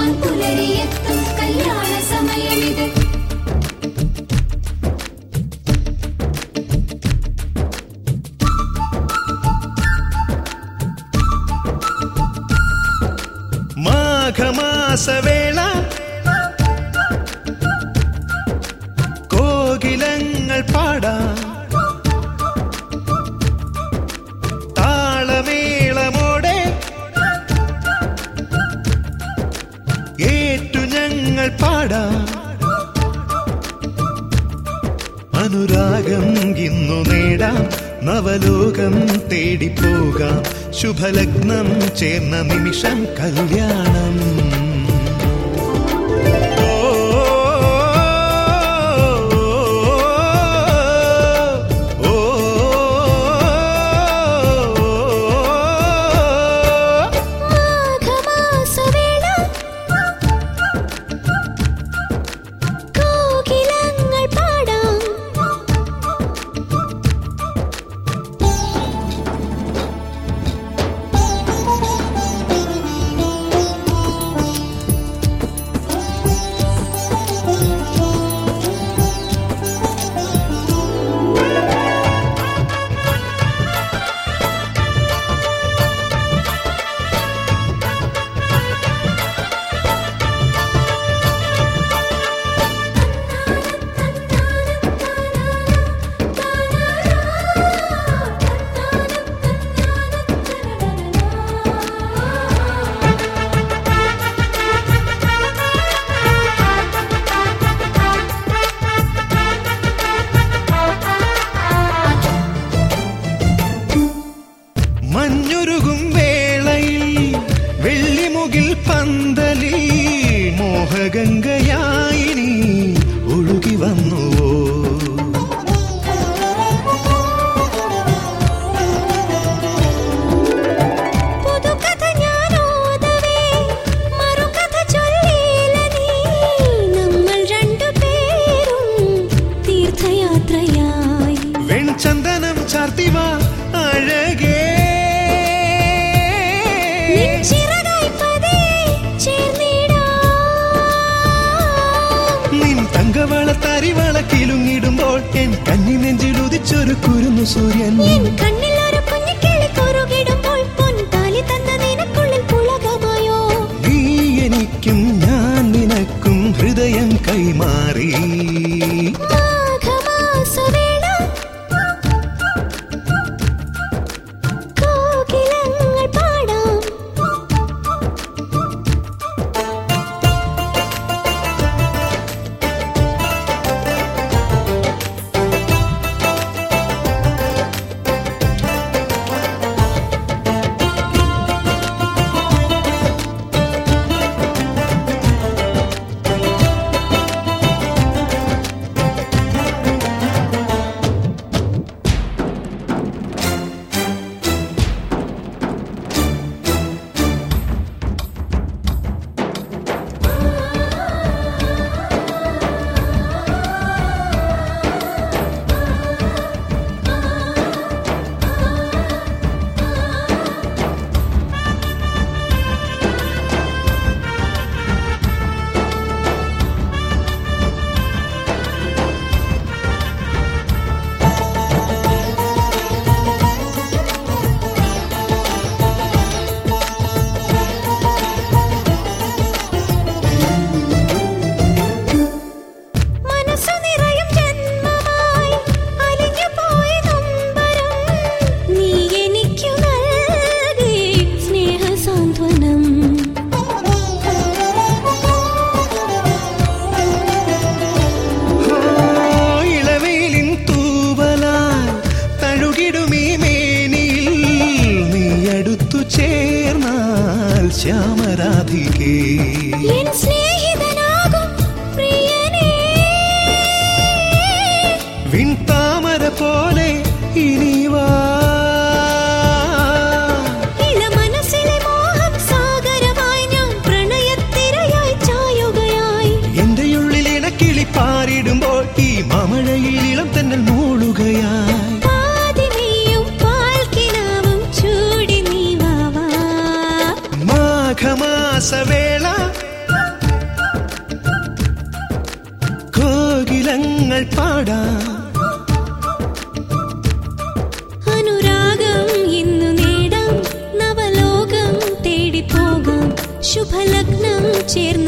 പുലരിയെത്തും കല്യാണ സമയമിത് മാഘമാസവേള കോകിലങ്ങൾ പാടാം താളമേളമോടെ ഏറ്റു ഞങ്ങൾ പാടാം അനുരാഗം ഇന്നു നേടാം നവലോകം തേടിപ്പോകാം ശുഭലഗ്നം ചേർന്ന നിമിഷം കല്യാണം ഓ, ഓ, ഓ, മാഘമാസവേള കോകിലങ്ങൾ പാടാം മഞ്ഞുരുകും വേളയിൽ വെള്ളിമുകിൽ പന്തലിൽ മോഹഗംഗയായി നീ ഒഴുകി വന്നുവോ പുതുകഥ ഞാനോദവേ മറുകഥ ചൊല്ലേല നീ നമ്മൾ രണ്ടുപേരും തീർത്ഥയാത്രയായി വെൺചന്ദനം ചാർത്തിവ അഴകേ നിൻ ചിറകായി പതിയെ ചേർന്നിടാം നിൻ തങ്കവള തരിവള കിലുങ്ങിടുമ്പോൾ എൻ കന്നി നെഞ്ചിൽ ഉദിച്ചൊരു കുരുന്നു സൂര്യൻ എൻ കണ്ണിൽ ഒരു കുഞ്ഞിക്കിളി കുറുകിടുമ്പോൾ പൊൻതാലി തന്ന നിനക്കുള്ളിൽ പുളകമായോ നീ എനിക്കും ഞാൻ നിനക്കും ഹൃദയം കൈമാറി മാഘമാസവേള കോകിലങ്ങൾ പാടാം ഈണങ്ങൾ പാടാം അനുരാഗം ഇന്നു നേടാം നവലോകം തേടി പോകാം ശുഭലഗ്നം ചേർന്ന്